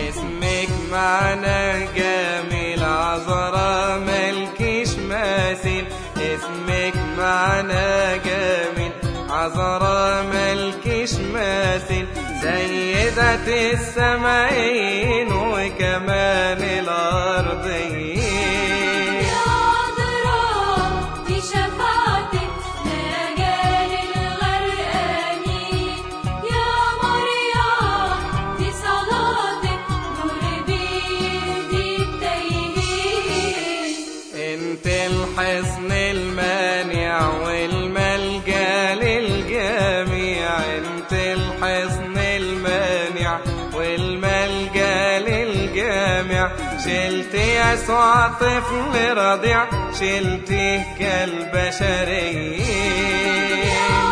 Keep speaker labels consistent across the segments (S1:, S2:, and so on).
S1: اسمك معنى جميل عذرا ملكش مثيل اسمك معنى جميل عذرا ملكش مثيل سيدة السماعين وكمان الأرضين
S2: يا عذراء في شفاعتك نجاة للغرقانين يا مريم في صلاتك نور بيدي التايهين
S1: انت الحصن المانع والملجا للجميع انت الحصن المانع والملجا للجميع شلت يسوع طفل رضيع شلته كالبشرية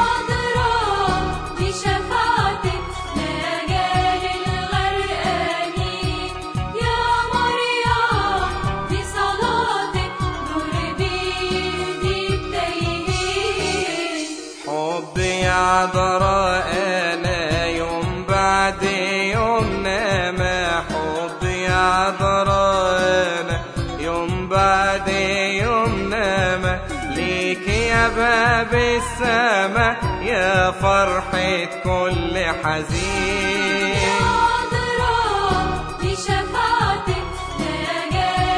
S2: عذراء في شفاعتك نجاة للغرقانين يا مريم في صلاتك نور بيدي التايهين
S1: حبي يا عذراء انا يوم بعد يوم نما حبي يا عذراء انا يوم بعد يوم نما ليك يا باب السما يا فرحة كل حزين
S2: عذراء في شفاعتك نجاة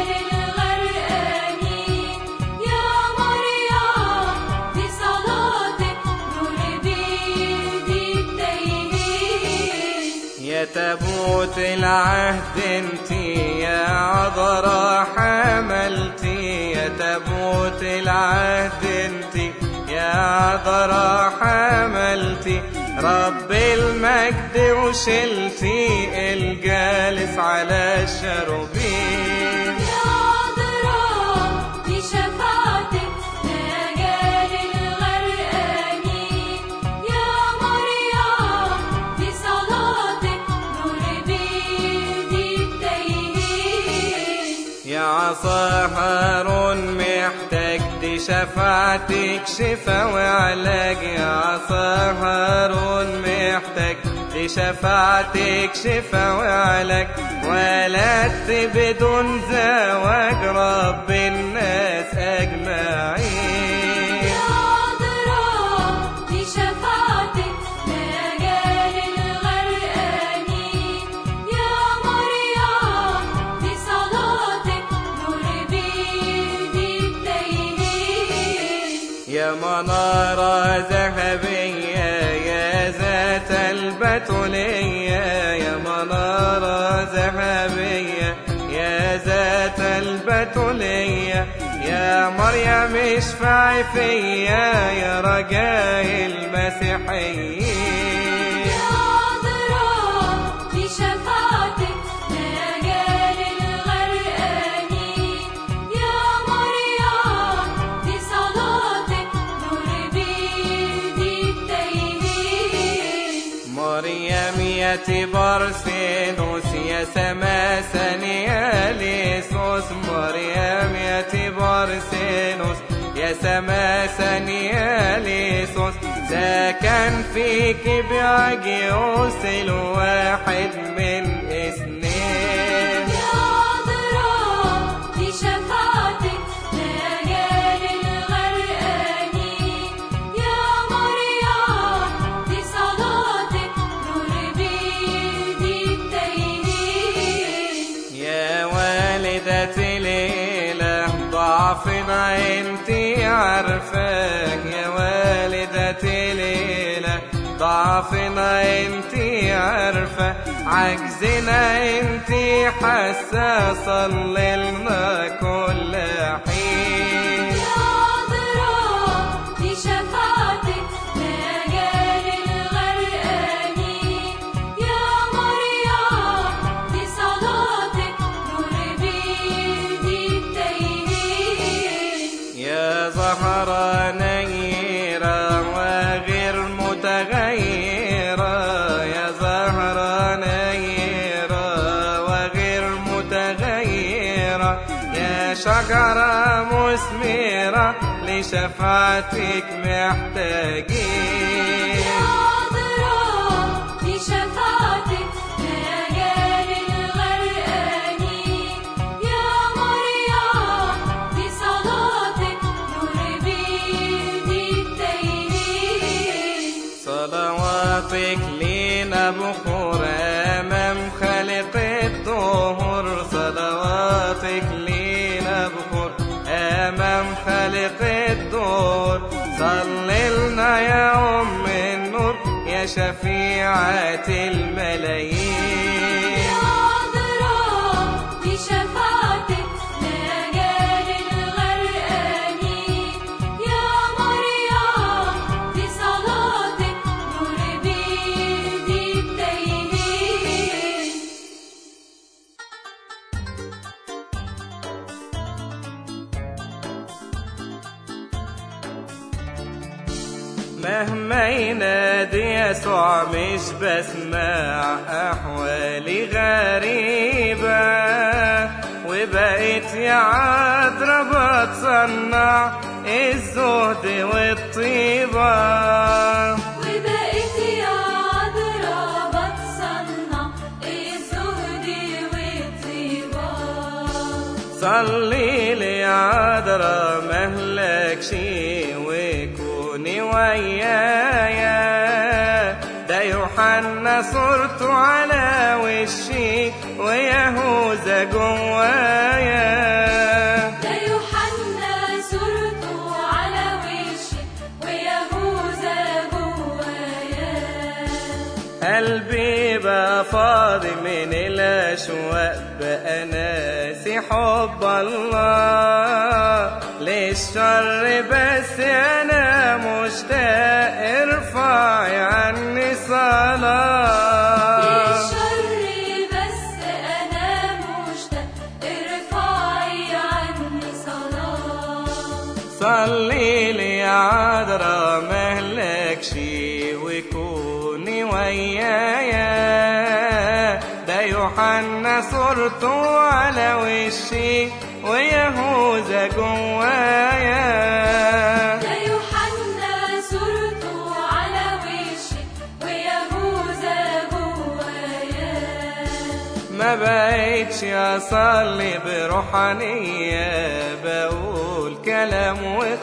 S2: للغرقانين يا مريم في صلاتك نور بيدي التايهين
S1: يا تابوت العهد انتي يا عذراء حملتي يا تابوت العهد انتي يا عذراء حملتي رب المجد وشلتي الجالس على الشروبين
S2: يا عذراء في شفاعتك نجاة للغرقانين يا مريم في صلاتك نور بيدي التايهين
S1: يا عصا هارون محتاج دي شفاعتك شفا وعلاج يا عصا هارون محتاج دي شفاعتك شفا وعلاج ولدت بدون زواج رب الناس أجمعين
S2: يا عذراء في شفاعتك نجاة للغرقانين يا مريم في صلاتك نور بيدي التايهين
S1: يا منارة ذهبية يا ذات البتولية يا منارة ذهبية يا ذات البتولية يا مريم اشفعي فيا يا رجاء المسيحيين
S2: يا عذراء في شفاعتك نجاة للغرقانين يا مريم في صلاتك نور بيدي التايهين
S1: مريم يا تبرسينوس يا سما ثانية ليسوس مريم يا تبرسينوس يا سما ثانية ليسوس سكن فيك بعجيوس الواحد من اثنين
S2: يا عذراء في شفاعتك نجاة للغرقانين يا مريم في صلاتك نور بيدي التايهين
S1: يا والدة الإله ضعفنا انتي عارفاه يا والدة الإله ضعفنا انتي عارفة عجزنا انتي حاسة صلي لنا كل حين
S2: يا عذراء في شفاعتك نجاة للغرقانين يا مريم في صلاتك نور بيدي التايهين
S1: يا زهرة نيرة وغير متغيرة يا زهرة نيرة وغير متغيرة يا شجرة مثمرة لشفاعتك محتاجين
S2: يا عذراء في شفاعتك نجاة
S1: صلواتك لينا بخور أمام خالق الدهور صلواتك لينا بخور أمام خالق الدهور صلي لنا يا أم النور يا شفيعة الملايين
S2: يا عذراء بشفاعتك نجاة الغرقانين يا مريم بصلاتك نور بيدي التايهين
S1: مهما ينادي يسوع مش بسمع أحوالي غريبة وبقيت يا عذرا بتصنع الزهد والطيبة
S2: وبقيت يا عذراء بتصنع الزهد والطيبة
S1: صلي لي يا عذرا مهلك شي وكوني ويايا ده يوحنا صورته على وشي ويهوذا جوايا
S2: ده يوحنا صورته على وشي ويهوذا جوايا
S1: قلبي بقى فاضي من الأشواق بقى ناسي حب الله للشر بس أنا مشتاق ارفعي عني صلاة
S2: الشر بس أنا مشتاق ارفعي عني صلاة
S1: صلي لي يا عذرا مهلك شي وكوني ويايا ده يوحنا صورته على وشي ويهوذا جوايا
S2: ده يوحنا صورته على وشي ويهوذا جوايا
S1: ما بقيتش اصلي بروحانية بقول كلام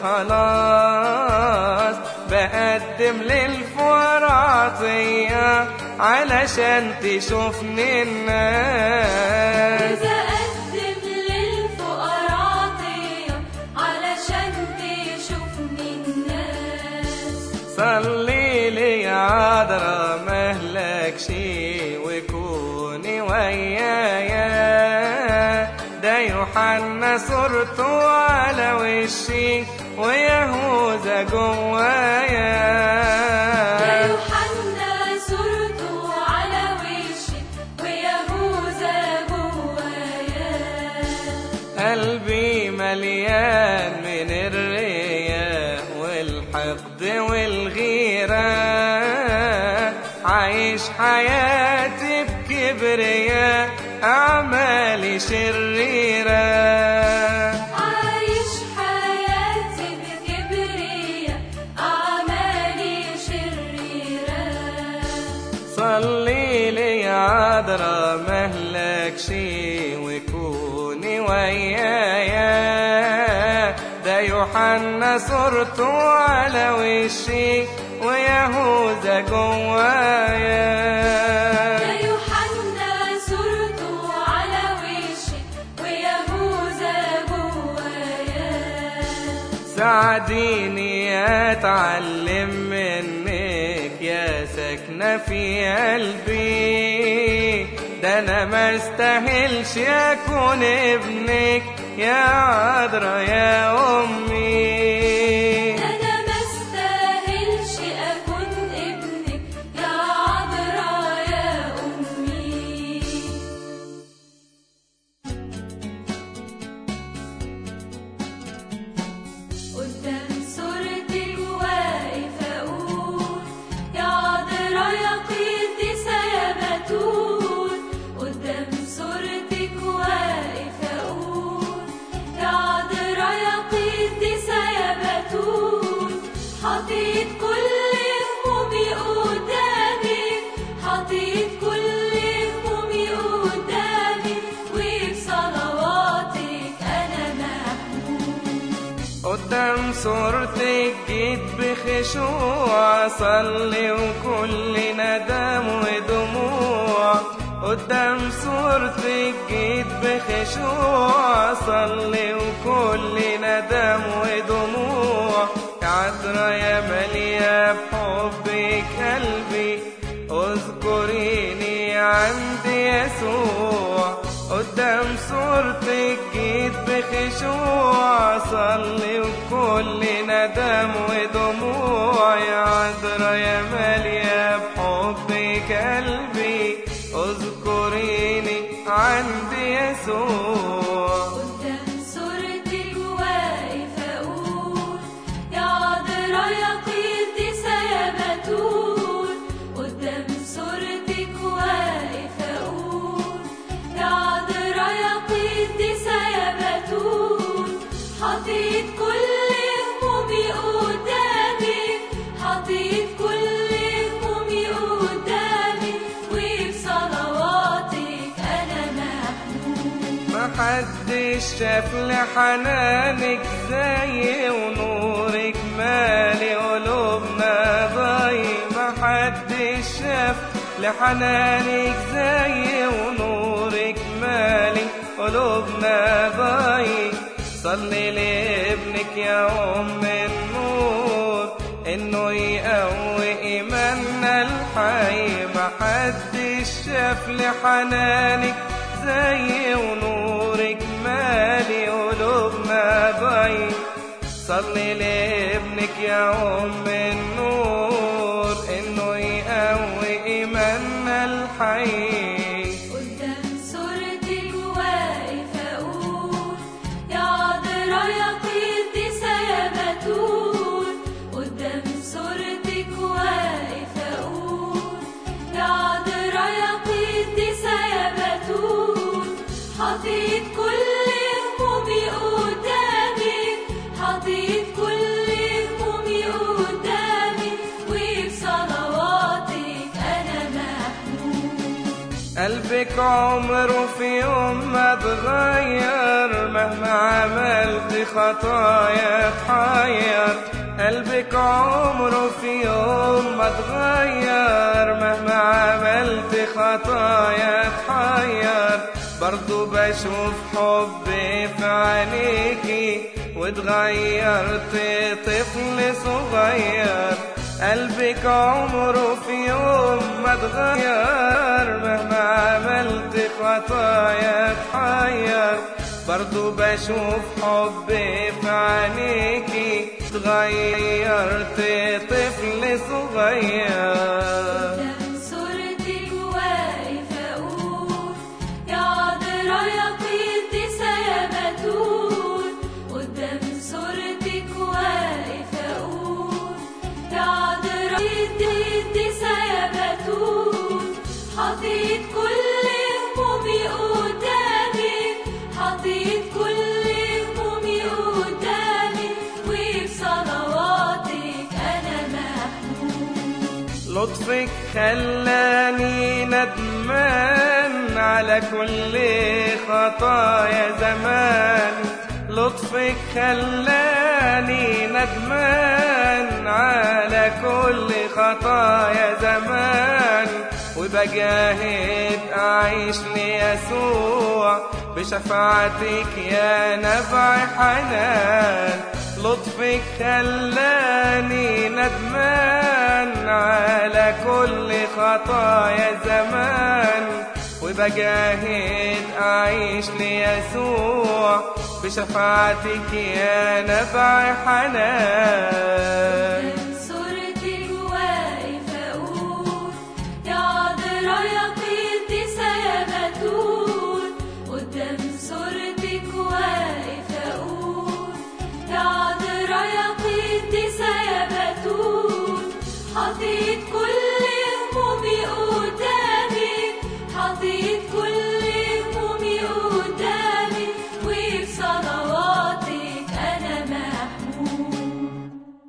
S1: وخلاص بقدم للفقراء عطية علشان تشوفني الناس
S2: بقدم للفقراء عطية علشان تشوفني الناس
S1: صلي لي يا عذرا مهلك شي وكوني ويايا ده يوحنا صورته على وشي ويهوذا
S2: ده
S1: جوايا
S2: يوحنا صورته على وشي ويهوذا جوايا
S1: قلبي مليان من الرياء والحقد والغيرة عايش حياتي بكبرياء أعمالي شريرة
S2: عايش حياتي بكبرياء أعمالي شريرة
S1: صلي لي يا عذرا مهلك شي وكوني ويايا ده يوحنا صورته على وشي ويهوذا جوايا
S2: ده يوحنا صورته على وشي ويهوذا جوايا
S1: ساعديني اتعلم منك يا ساكنة في قلبي ده انا ما استاهلش اكون ابنك يا عذرا يا امي
S2: أنا ما استاهلش أكون ابنك يا عذراء يا أمي قدام صورتك واقف أقول يا عذراء يا قديسة يا بتول قدام صورتك واقف أقول يا عذراء يا قديسة يا بتول حطيت كل همومي قدامك حطيت كل همومي قدامك وبصلواتك أنا محمود
S1: قدام صورتك جيت بخشوع صلي وكل قدام صورتك جيت بخشوع صلي وكل ندم ودموع يا عذرا يا مالية بحبك قلبي اذكريني عند يسوع قدام صورتك جيت بخشوع صلي وكل ندم ودموع يا عذرا يا مالية بحبك قلبي اذكريني عند يسوع
S2: قدام صورتك واقف أقول يا عذرا يا قديسة يا بتول قدام صورتك واقف أقول يا عذرا يا قديسة يا بتول حطيت كل همومي قدامك حطيت كل همومي قدامك وفي صلواتك أنا محمود
S1: محدش شاف لحنانك زي ونورك مالي قلوبنا ضي محدش شاف لحنانك زي ونورك مالي قلوبنا ضي صلي لابنك يا أم النور إنه يقوي إيماننا الحي محدش شاف لحنانك زي ونورك مالي قلوبنا ضي صلي لابنك يا أم النور إنه يقوي إيماننا الحي
S2: قدام صورتك واقف أقول يا عذرا يا قديسة يا بتول قدام صورتك واقف أقول يا عذرا يا قديسة يا بتول حطيت كل همومي قدامك حطيت كل همومي قدامك وفي صلواتك أنا محمود
S1: قلبك عمره في يوم ما اتغير مهما عملت خطايا اتحير قلبك عمره في يوم ما اتغير مهما عملت خطايا اتحير برضو بشوف حبي في عينيكي واتغيرت طفل صغير قلبك عمره في يوم ما اتغير مهما عملت خطايا اتحير برضو بشوف حبي في عينيكي اتغيرت طفل صغير
S2: قدام صورتك واقف أقول يا عذرا يا قديسة يا بتول قدام صورتك واقف أقول يا عذرا قديسة يا بتول حطيت كل همومي قدامك حطيت كل همومي قدامك وفي صلواتك أنا محمود
S1: لطفك خلاني ندمان على كل خطايا زمان لطفك خلاني ندمان على كل خطايا زمان وبجاهد أعيش ليسوع بشفاعتك يا نبع حنان لطفك خلاني ندمان على كل خطايا زمان وبجاهد أعيش ليسوع بشفاعتك يا نبع حنان
S2: قدام صورتك واقف أقول يا عذرا يا قديسة يا بتول قدام صورتك واقف أقول يا عذرا يا قديسة يا بتول حطيت كل همومي قدامك حطيت كل همومي قدامك وفي صلواتك أنا محمود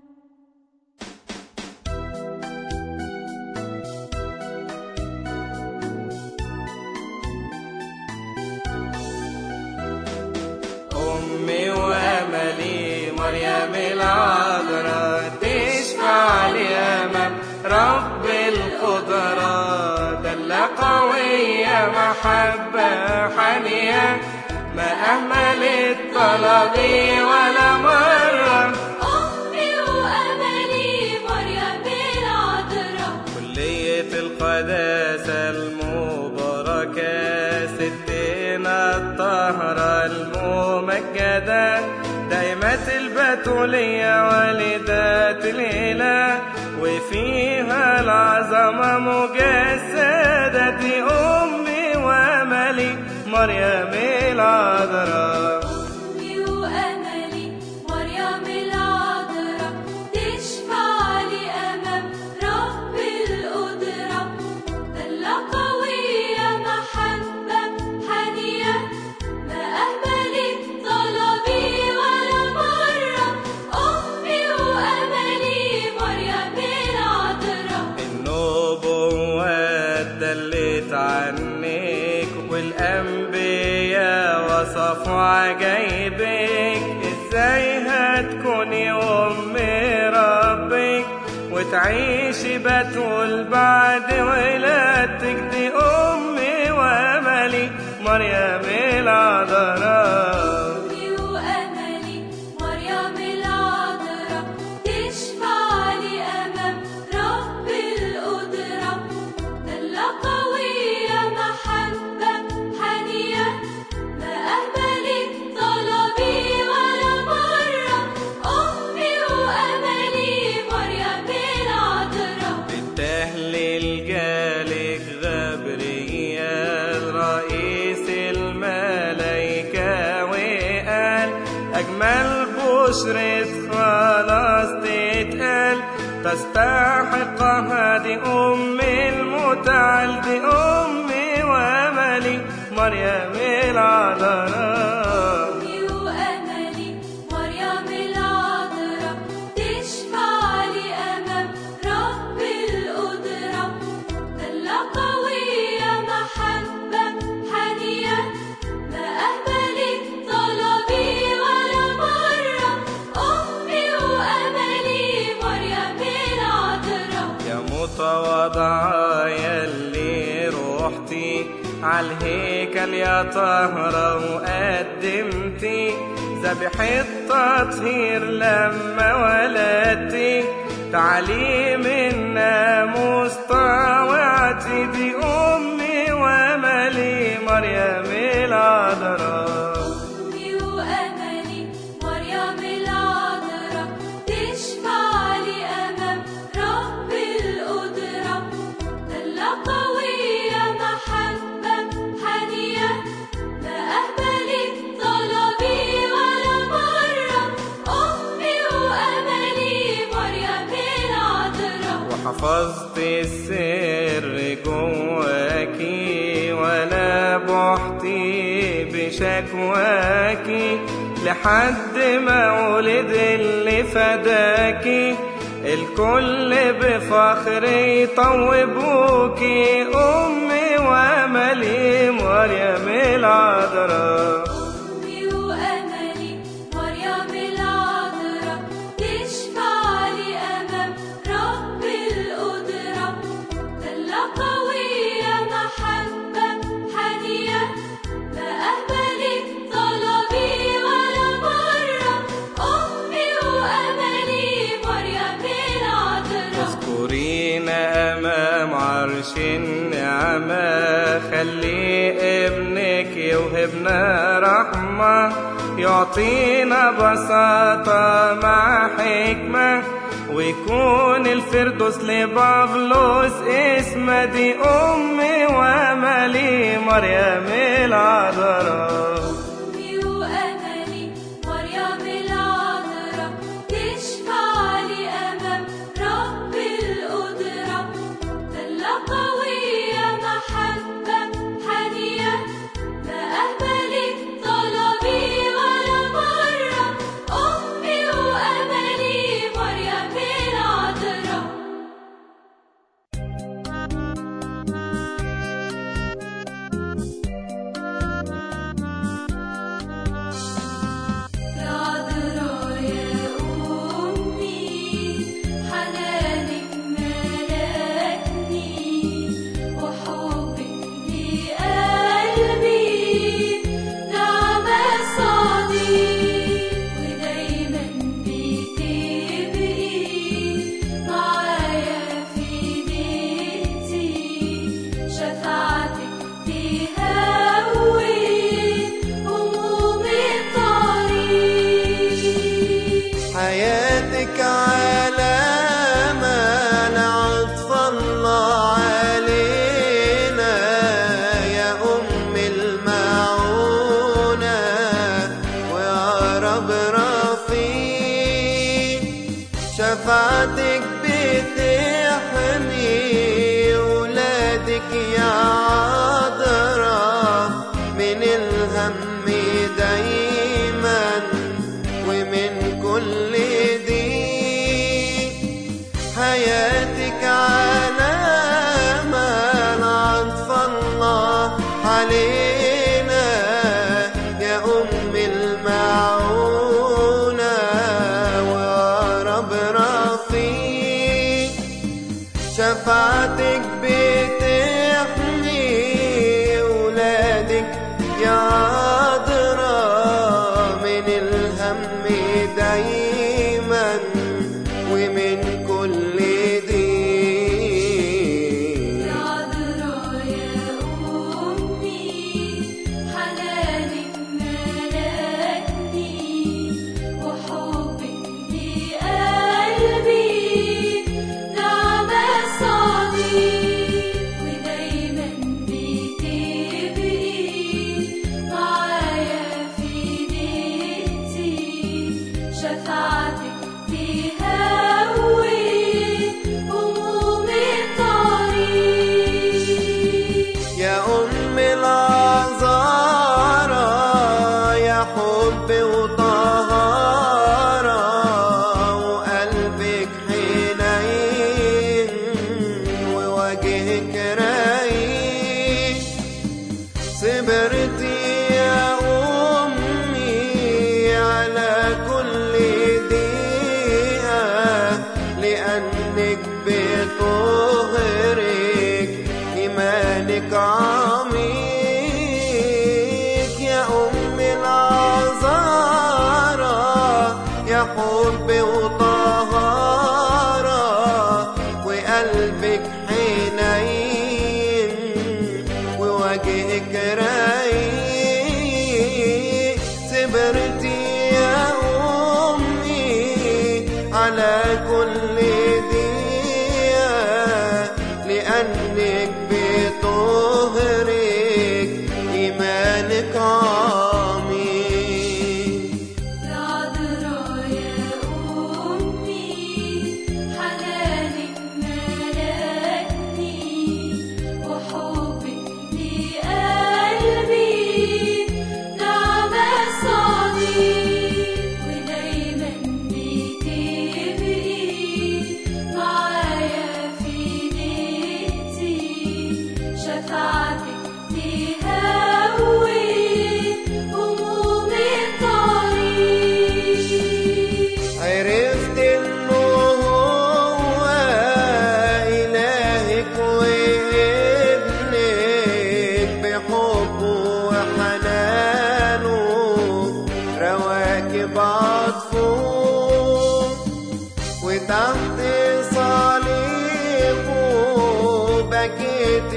S1: أمي وأملي مريم العذراء تشفع لي أمام رب القدرة دلة قوية محبة حنية ما أهملت طلبي ولا مرة
S2: أمي وأملي مريم العذراء
S1: كلية القداسة المباركة ستنا الطهرة الممجدة دايمة البتولية والدة الإله وفيها العظمة مجسدة دي أمي وأملي مريم العذراء
S2: أمي وأملي مريم العذراء تشفع لي أمام رب القدرة دلة قوية محبة حنية ما أهملت طلبي ولا مرة أمي وأملي مريم العذراء
S1: النبوات دلت عنك والأنبياء وصفوا عجايبك ازاي هتكوني أم ربك وتعيشي بتول بعد ولادتك دي أمي وأملي مريم العذراء
S2: أمي وأملي مريم العذراء تشفع لي أمام رب القدرة دلة قوية محبة حنية ما أهملت طلبي ولا مرة أمي وأملي مريم العذراء
S1: بالتهليل جالك غبريال رئيس الملايكة وقال أجمل بشرة خلاص تتقال تستحقها دي أم المتعال دي أمي وأملي مريم العذراء
S2: أمي وأملي مريم العذراء تشفع لي أمام رب القدرة دلة قوية محبة حنية ما أهملت طلبي ولا مرة أمي وأملي مريم العذراء
S1: يا متواضعة يلي روحتي عالهيكل يا طهرة وقدمتي ذبيحة تطهير لما ولدتي تعليم الناموس طاوعتي دي أمي وأملي مريم العذراء
S2: أمي وأملي مريم العذراء تشفع لي أمام رب القدرة دلة قوية محبة حنية ما أهملت طلبي ولا مرة أمي وأملي مريم العذراء
S1: وحفظت السر جواكي ولا بحتي بشكواكي لحد ما ولد اللي فداكي الكل بفخر يطوبوكي أمي وأملي مريم العذراء
S2: أمي وأملي مريم العذراء تشفع لي أمام رب القدرة دلة قوية محبة حنية ما أهملت طلبي ولا مرة أمي وأملي مريم العذراء
S1: اذكرينا أمام عرش النعمة خلي ابنك يوهبنا رحمة يعطينا بساطة مع حكمة ويكون الفردوس لبابلوس اسمه دي أمي وأملي مريم العذراء
S2: أمي وأملي مريم العذراء تشفع لي أمام رب القدرة دلة قوية محبة حنية ما أهملت طلبي ولا مرة أمي وأملي مريم العذراء
S3: Thank حياتك يا عذراء من الهم دايما ومن كل ضيق حياتك علامة عطف الله علينا يا أم المعونة وأقرب رفيق شفاعتك بتحمي ولادك يا عذراء من الهم دايما ومن كل ضيق
S2: يا عذراء يا أمي حنانك ملكني وحبك لقلبي نعمة صديق ودايما بتبقي معايا في نيتي شفاعتك تهوي هموم الطريق
S3: يا أم العذارى يا حب وطهارة وقلبك حنين ووجهك رايق صبرتي يا أمي على كل دقيقة لأنك بطهرك إيمانك عميق يا أم العذارى يا حب وطهارة وقلبك حنين ووجهك رايق صبرتي يا أمي على كل دقيقة لأنك بطهرك إيمانك عميق
S2: يا عذراء يا أمي حنانك ملكني وحبك لقلبي نعمة صديق ودايما بتبقي معايا في نيتي شفاعتك تهوي هموم الطريق
S3: عرفت انه هو الهك وابنك بحبه وحنانه رواكب عطفه وتحت صليبه بكيتي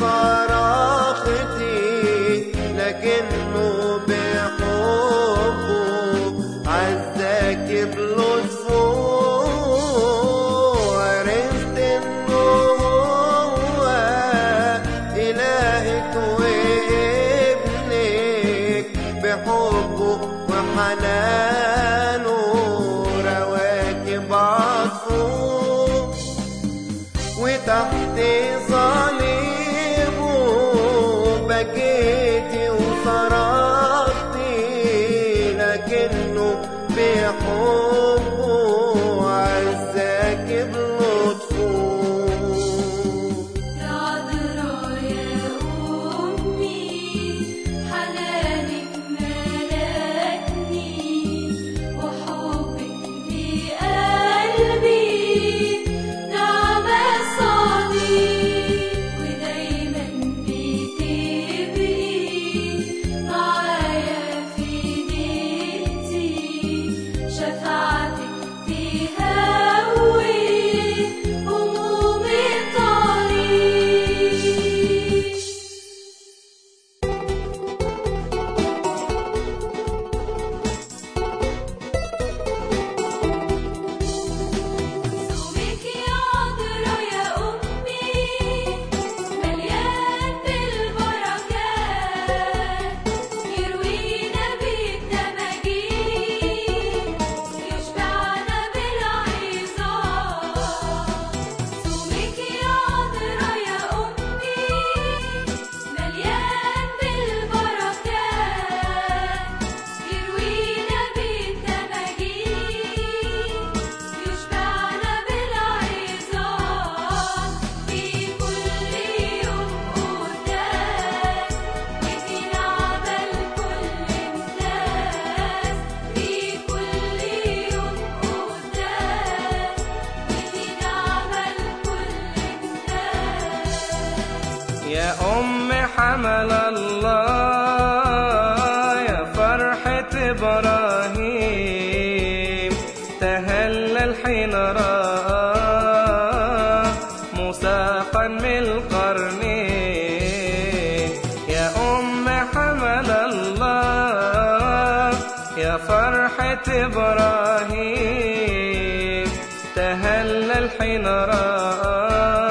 S3: وصرختي لكنه بحبه عزاك بلطفه عرفت انه هو الهك وابنك بحبه وحنانه رواكب عطفه وتحت صليبه
S1: يا أم حمل الله يا فرحة إبراهيم تهلل حين رأى مساقا من القرنين يا أم حمل الله يا فرحة إبراهيم تهلل حين رأى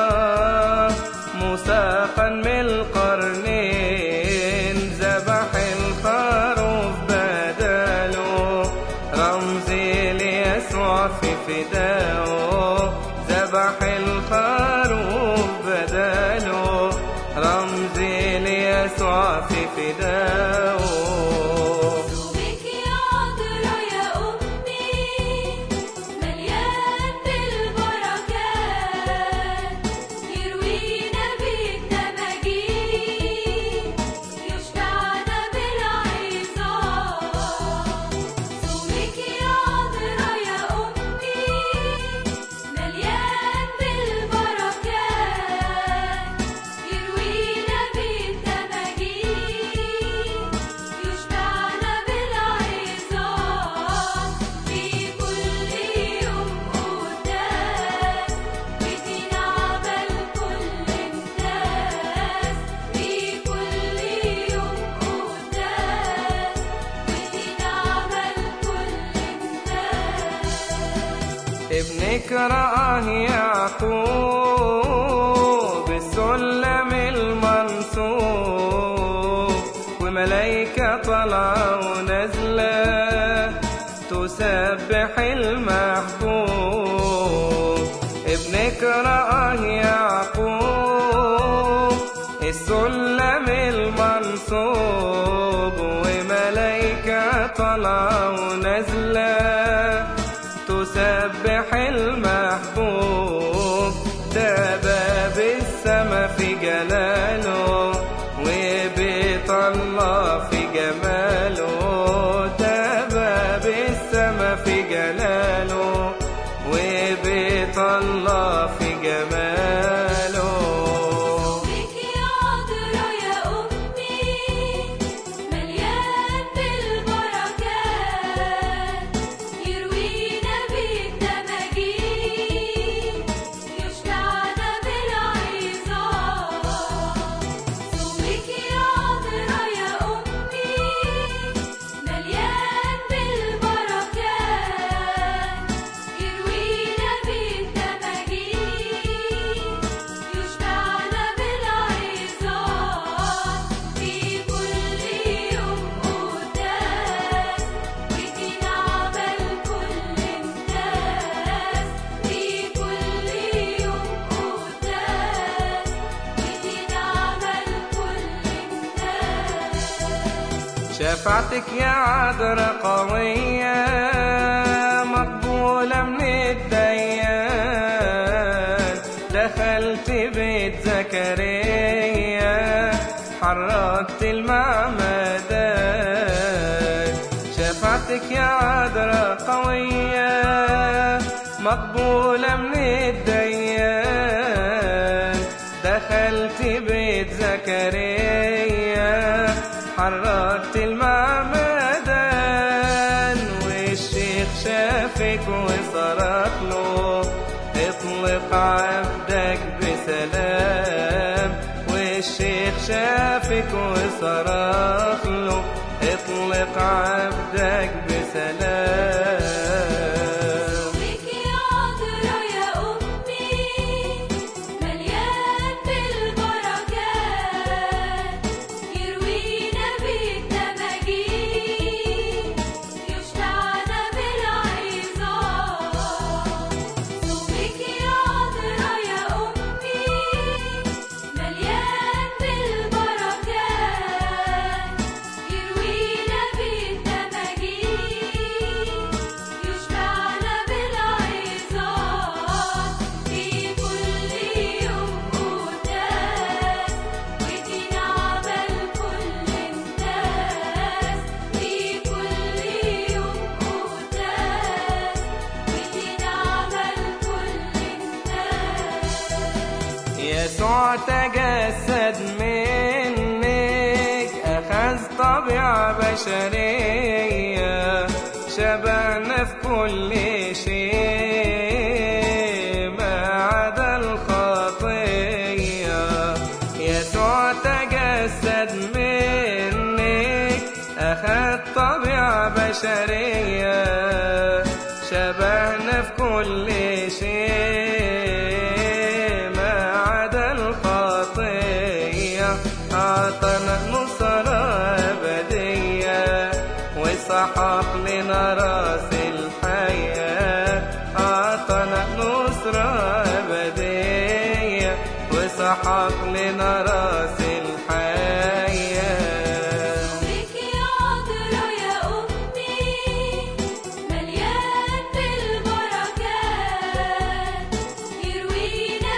S1: مساقا من القرنين ذبح الخروف بداله رمزي ليسوع في فداه ذبح الخروف بداله رمزي ليسوع في فداه
S2: بك يا عذرا يا أمي مليان بالبركات يروينا بالتماجيد يشبعنا بالعظام صومك يا عذرا يا أمي مليان بالبركات يروينا بالتماجيد يشبعنا بالعظام في كل يوم قداس بدينا عمل كل الناس في كل يوم قداس بدينا عمل كل الناس
S1: ابنك رآه يعقوب السلم المنصوب وملايكة طالعة ونازلة تسبح المحبوب ابنك رآه يعقوب السلم المنصوب وملايكة طالعة ونازلة تسبح المحبوب ده باب السما في جلاله وبيت الله في جماله ده باب السما في جلاله وبيت الله في جماله
S2: بك يا عذرا يا أمي مليان بالبركات يروينا بالتماجيد يشبعنا بالعظام صومك يا عذرا يا أمي مليان بالبركات يروينا بالتماجيد يشبعنا بالعظام في كل يوم قداس بدينا عمل كل الناس في كل يوم قداس بدينا عمل كل الناس
S1: شفاعتك يا عذرا قوية مقبولة من الديان دخلت بيت زكريا حركت المعمدان شفاعتك يا عذرا قوية مقبولة من الديان دخلت بيت زكريا حركت المعمدان والشيخ شافك وصرخ له اطلق عبدك بسلام والشيخ شافك وصرخ له اطلق عبدك بسلام
S2: بك يا عذرا يا أمي مليان بالبركات يروينا بالتماجيد يشبعنا بالعظام صومك يا عذرا يا أمي مليان بالبركات
S1: بشرية شبهنا في كل شيء ما عدا الخطية يسوع تجسد منك أخذ طبيعة بشرية شبهنا في كل شيء ما عدا الخطية أعطانا نصرة أبدية وسحق لنا راس الحياة أعطانا نصرة أبدية وسحق لنا راس الحياة
S2: بك يا عذرا يا أمي مليان بالبركات يروينا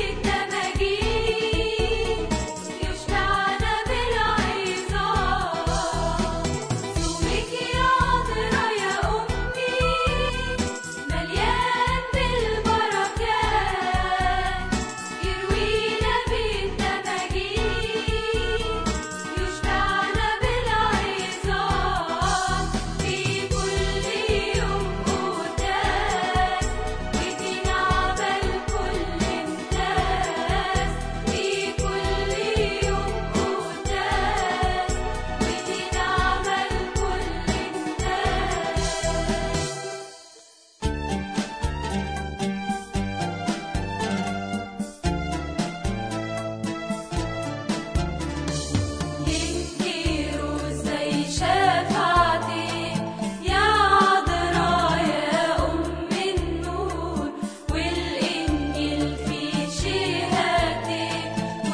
S2: بالتماجيد يشبعنا بالعظام سمك يا عذرا يا أمي مليان بالبركات يروينا بالتماجيد يشبعنا بالعظام في كل يوم قداس ودينا عمل كل امتاز في كل يوم قداس ودينا عمل كل امتاز ينكروا زي شفاعتك يا عذراء يا أم النور والإنجيل في شهادتك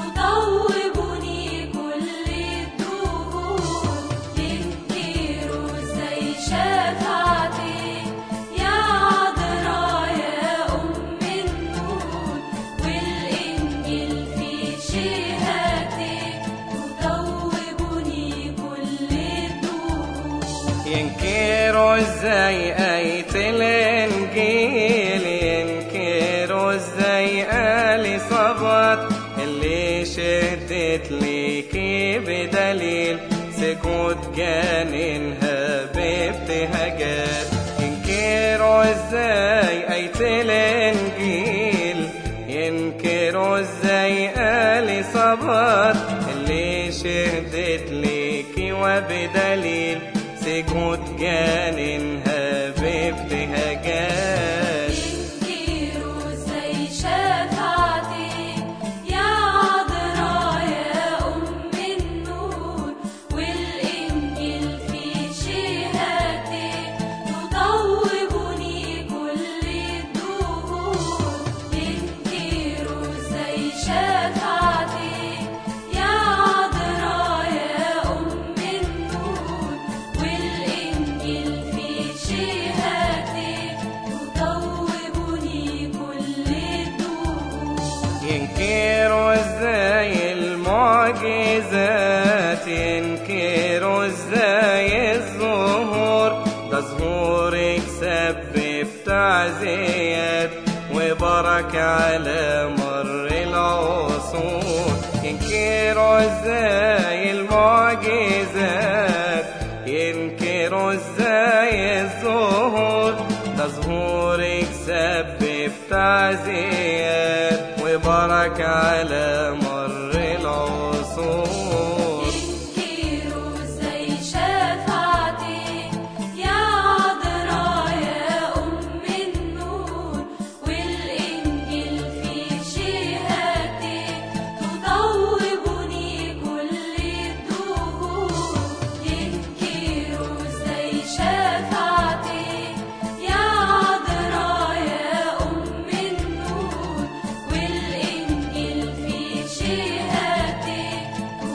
S2: تطوبني كل الدهور ينكروا زي شفاعتك يا عذراء يا أم النور والإنجيل في شهادتك تطوبني كل الدهور
S1: ينكروا ازاي آية الإنجيل ينكروا ازاي آل صبت اللي شهدت ليكي بدليل سكوت جاننها بابتهاجات ينكروا ازاي آية الإنجيل ينكروا ازاي آل صبت اللي شهدت ليكي وبدليل سكوت جاننها بابتهاجات
S2: ينكروا زي شفاعتك يا عذراء يا أم النور والإنجيل في شهادتك تطوبني كل الدهور ينكروا زي شفاعتك يا عذراء يا أم النور والإنجيل في شهادتك تطوبني كل الدهور
S1: ينكروا ازاي المعجزات ينكروا ازاي الظهور ده ظهورك سبب تعزيات وبركة على مر العصور ينكروا ازاي المعجزات ينكروا ازاي الظهور ده ظهورك سبب تعزيات وبركة على مر العصور
S2: ينكروا زي شفاعتك يا عذراء يا أم النور والإنجيل في شهادتك تطوبني كل الدهور ينكروا زي شفاعتك يا عذراء يا أم النور والإنجيل في شهادتك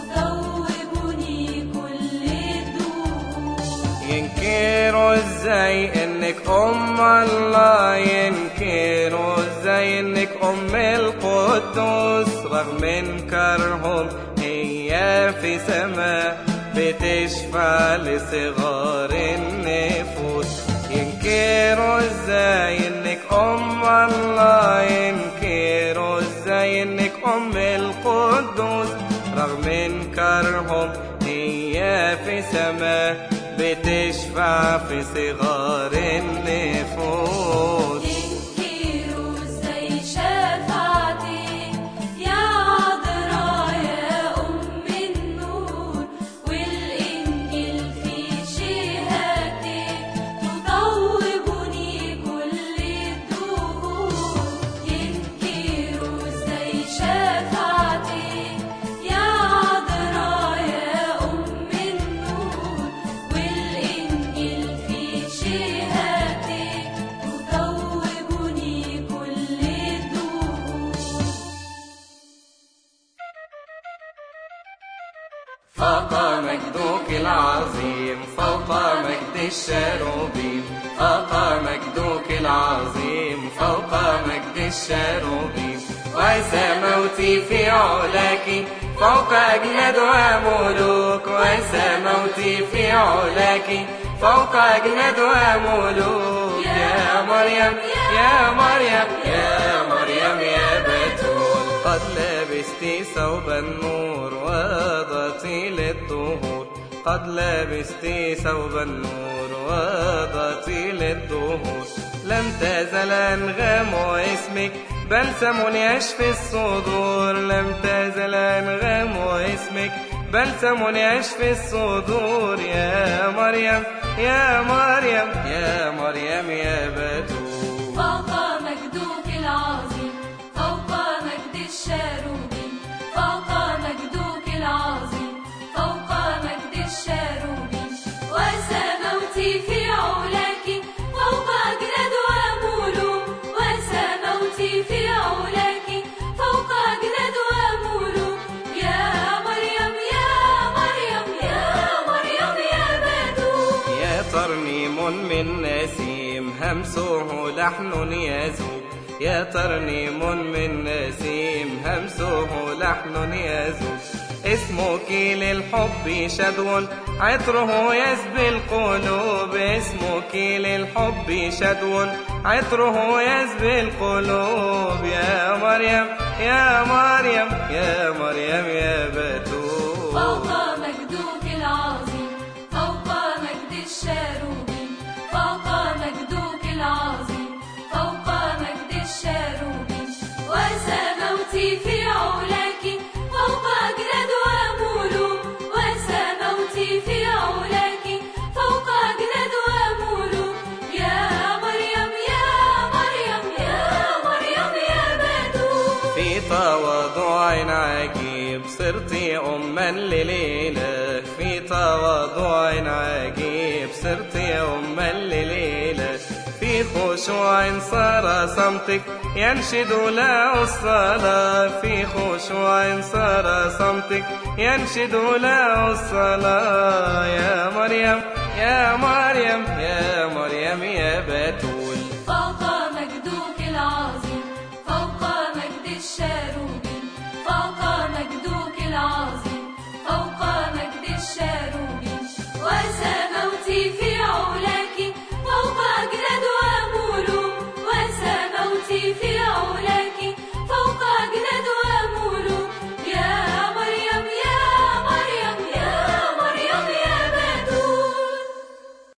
S2: تطوبني كل الدهور
S1: ينكروا ازاي انك ام الله ينكروا ازاي انك ام القدوس رغم انكارهم هي في سماء بتشفع لصغار النفوس ينكروا ازاي انك ام الله ينكروا ازاي انك ام القدوس رغم انكارهم هي يا في سماء بتشفع في صغار النفوس
S2: انكروا ازاي شفاعتي يا عذراء يا ام النور والانجيل في شهادتك تطوبني كل الدهور انكروا ازاي شفاعتي يا عذراء يا ام النور والانجيل في شهادتك تطوبني كل الدهور
S1: فوق مجدك العظيم فوق مجد الشاروبيم فوق مجدك العظيم فوق مجد الشاروبيم وعسى موتي في علاك فوق أجناد وملوك وعسى موتي في علاك فوق أجناد وملوك يا مريم يا مريم يا مريم يا بتول قد لبستي ثوب النور وضعتي للظهور قد لبستي ثوب النور وضعتي للظهور لم تزل أنغام اسمك بلسم يشفي الصدور لم تزل أنغام اسمك بلسم يشفي الصدور يا مريم يا مريم يا مريم يا بتول
S2: فوق مجدك العظيم فوق مجد الشاروبين فوق مجدك العظيم فوق مجد الشاروبين وسموتي في علاك فوق أجناد وملوك وسموتي في علاك فوق أجناد وملوك يا مريم يا مريم يا مريم يا بتول
S1: يا ترنيم من نسيم همسه لحن يذوب يا ترنيم من نسيم همسه لحن يذوب اسمك للحب شدو عطره يسبي القلوب اسمك للحب شدو عطره يسبي القلوب يا مريم يا مريم يا مريم يا بتول
S2: فوق مجدك العظيم فوق مجد الشاروبين فوق مجدك العظيم فوق مجد الشاروبين وسموتي في علاك فوق أجناد وملوك وسموتي في علاك فوق أجناد وملوك يا مريم يا مريم يا مريم يا بتول
S1: في تواضع عجيب صرت أما لليلة في تواضع عجيب صرت أما لليلة في خشوع صار صمتك ينشد له الصلاة في خشوع صار صمتك ينشد له الصلاة يا مريم يا مريم يا مريم يا بتول